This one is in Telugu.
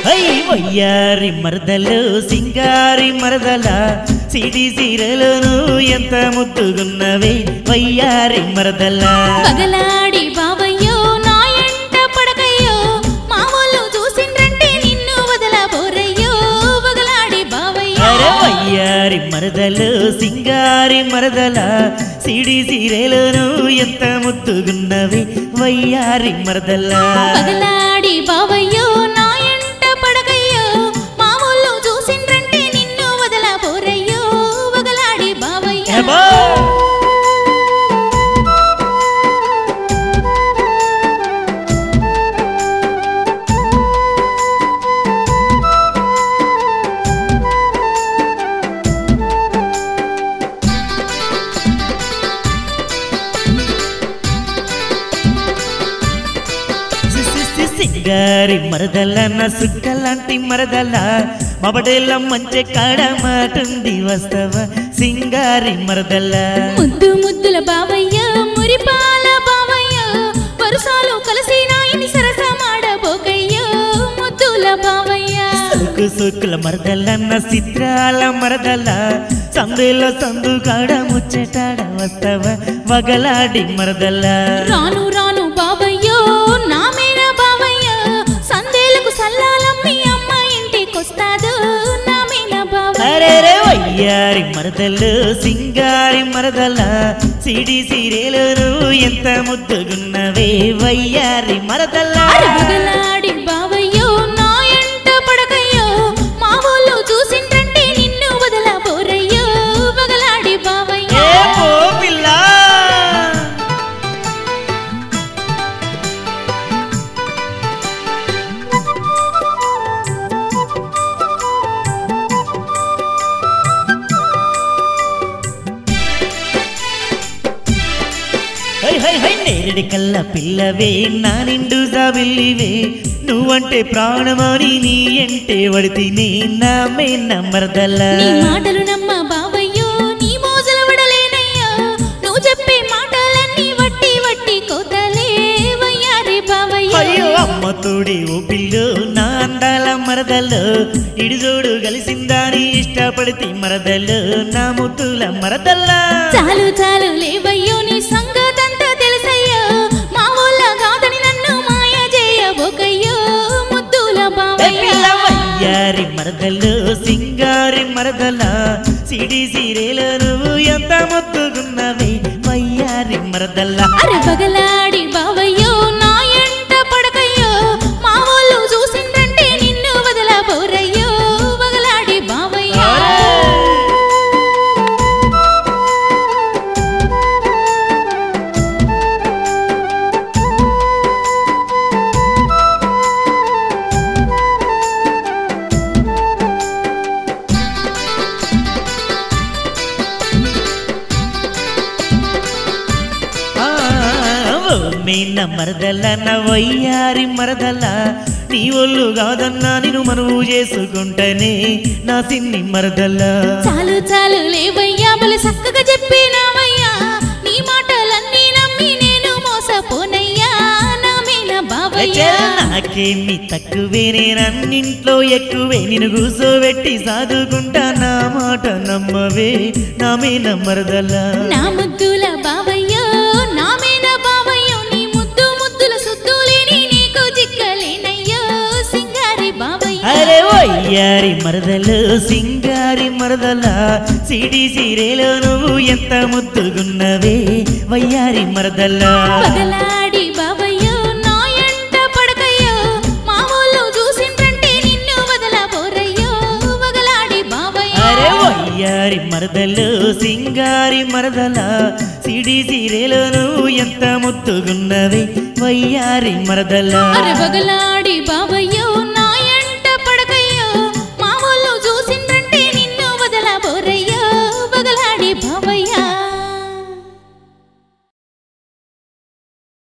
హై వయ్యారి మరదలు సింగారి మరదల సిడి సీరలోను ఎంత ముద్దుగున్నవే వయ్యారి మరదల పగలాడి బావయ్యో నా ఎంట పడకయ్యో మా వాళ్ళు చూసిండ్రంటే నిన్ను వదలబోరయ్యో పగలాడి బావయ్యో అరే వయ్యారి మరదలు సింగారి మరదల సిడి సీరలోను ఎంత ముద్దుగున్నవే వయ్యారి మరదల పగలాడి బావయ్యో నా ఎంట పడకయ్యో మా వాళ్ళు చూసిండ్రంటే నిన్ను వదలబోరయ్యో పగలాడి బావయ్యో ఏమో! సి- సి- సి- సింగారి మరదల నా సుక్కలాంటి మరదల మబడేల మంచి కాడ మాటుంది వస్తవ సింగారి మరదల ముద్దు ముద్దుల బావయ్య మురిపాల బావయ్య వరుసాలు కలిసి నాయని సరసమాడబోకయ్యో ముద్దుల బావయ్య సుక్కు సుక్కుల మరదల నా చిత్రాల మరదల సందులో సందు కాడ ముచ్చటాడ వస్తవ వగలాడి మరదల రాను రాను బావయ్యో నా మీద బావయ్య సందేలకు సల్లాలమ్మి అమ్మ ఇంటికొస్తాదు నా మీద బావయ్య అరే రే వయ్యారి మరదలు సింగారి మరదల సిడి సీరేలు ఎంత ముద్దుగున్నవే వయ్యారి మరదల అరవగలాడి బావయ్యో నా ఎంట పడకయ్యో మా వాళ్ళు చూసిండ్రంటే నిన్ను వదలబోరయ్యో వగలాడి బావయ్యో ఏ పో పిల్ల హై హై హై నేరడి కల్ల పిల్లవే నా నిండు జాబిల్లివే నువ్వంటే ప్రాణమని నీ ఎంటే వడితిని నా మే నమ్మరదల్ల నీ మాటలు నమ్మ బావయ్యో నీ మోజలు వడలేనయ్యా నువ్వు చెప్పే మాటలన్నీ వట్టి వట్టి కోతలే వయ్యారి బావయ్యో అయ్యో అమ్మ తోడే ఓ పిల్లు నా అందాల మరదలు ఇడిజోడు కలిసిందాని ఇష్టపడితే మరదలు నా ముద్దుల మరదల్ల చాలు చాలు లేవయ్యో నీ సంగతంతా తెలుసయ్యో మా ఊళ్ళ కాదని నన్ను మాయ చేయబోకయ్యో ముద్దుల ఏ బావయ్య పిల్ల వయ్యారి మరదలు సింగారి మరదల సిడి సీరేలు నువ్వు ఎంత ముద్దుగున్నవే వయ్యారి మరదల్ల అరే పగలాడి బావయ్యో నా ఎంట పడకయ్యో మా వాళ్ళు చూసిందంటే నిన్ను వదలబోరయ్యో పగలాడి బావయ్యో ఆ, ఓ మీన మరదల నా వయ్యారి మరదల నీ ఒళ్ళు కాదన్నా నేను మనవు చేసుకుంటేనే నా సిన్ని మరదల చాలు చాలు లేవయ్యా బలి చక్కగా చెప్పినావయ్యా నీ మాటలన్నీ నమ్మి నేను మోసపోనయ్యా నా మీద బావయ్యా నాకేమి తక్కువే నేనన్నింట్లో ఎక్కువే నేను కూసోబెట్టి సాదుకుంటా నా మాట నమ్మవే నా మీన మరదల నా ముద్దుల బావయ్యో నా మీద బావయ్యో నీ ముద్దు ముద్దుల సుద్దులేని నీకు జిక్కలేనయ్యో సింగారి బావయ్యో అరే వయ్యారి మరదలు సింగారి మరదల సిడి సీరేలో నువ్వు ఎంత ముద్దుగున్నవే వయ్యారి మరదల పగలాడి బావయ్యో నా ఎంట పడకయ్యో మా ఊళ్ళో చూసిండ్రంటే నిన్ను వదలబోరయ్యో వగలాడి బావయ్యో అరే వయ్యారి మరదలు సింగారి మరదల సిడి సీరేలో నువ్వు ఎంత ముద్దుగున్నవే వయ్యారి మరదల అరే వగలాడి